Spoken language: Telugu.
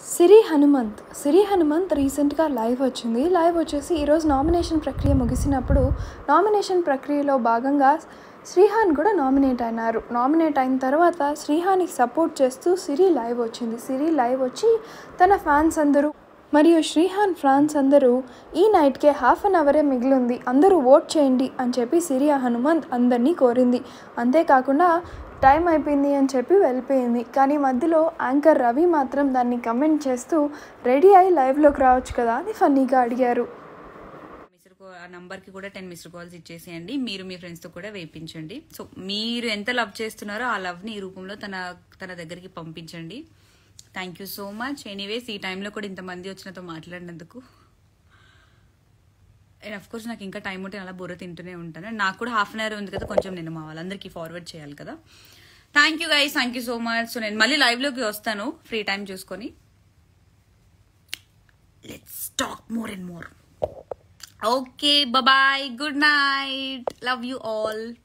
సిరి హనుమంత్ సిరి హనుమంత్ రీసెంట్గా లైవ్ వచ్చింది లైవ్ వచ్చేసి ఈరోజు నామినేషన్ ప్రక్రియ ముగిసినప్పుడు నామినేషన్ ప్రక్రియలో భాగంగా శ్రీహాన్ కూడా నామినేట్ అయినారు నామినేట్ అయిన తర్వాత శ్రీహాన్కి సపోర్ట్ చేస్తూ సిరి లైవ్ వచ్చింది సిరి లైవ్ వచ్చి తన ఫ్యాన్స్ అందరూ మరియు శ్రీహాన్ ఫ్యాన్స్ అందరూ ఈ నైట్కే హాఫ్ అన్ అవరే మిగిలింది అందరూ ఓట్ చేయండి అని చెప్పి సిరి హనుమంత్ అందరినీ కోరింది అంతేకాకుండా టైం అయిపోయింది అని చెప్పి వెళ్ళిపోయింది కానీ మధ్యలో యాంకర్ రవి మాత్రం దాన్ని కమెంట్ చేస్తూ రెడీ అయి లైవ్లోకి రావచ్చు కదా అని ఫన్నీగా అడిగారు మిస్డ్ కాల్ ఆ నంబర్కి కూడా టెన్ మిస్డ్ కాల్స్ ఇచ్చేసేయండి మీరు మీ ఫ్రెండ్స్తో కూడా వేయించండి సో మీరు ఎంత లవ్ చేస్తున్నారో ఆ లవ్ని ఈ రూపంలో తన తన దగ్గరికి పంపించండి thank you so much anyways ఈ టైంలో కూడా ఇంతమంది వచ్చినతో మాట్లాడినందుకు అండ్ అఫ్ కోర్స్ నాకు ఇంకా టైం ఉంటే అలా బుర్ర తింటూనే ఉంటాను And నాకు కూడా హాఫ్ అన్ అవర్ ఉంది కదా కొంచెం నేను మా వాళ్ళందరికీ ఫార్వర్డ్ చేయాలి కదా thank you guys thank you so much so నేను మళ్ళీ లైవ్లోకి వస్తాను ఫ్రీ టైం చూసుకొని let's talk more and more Okay, bye bye. Good night. Love you all.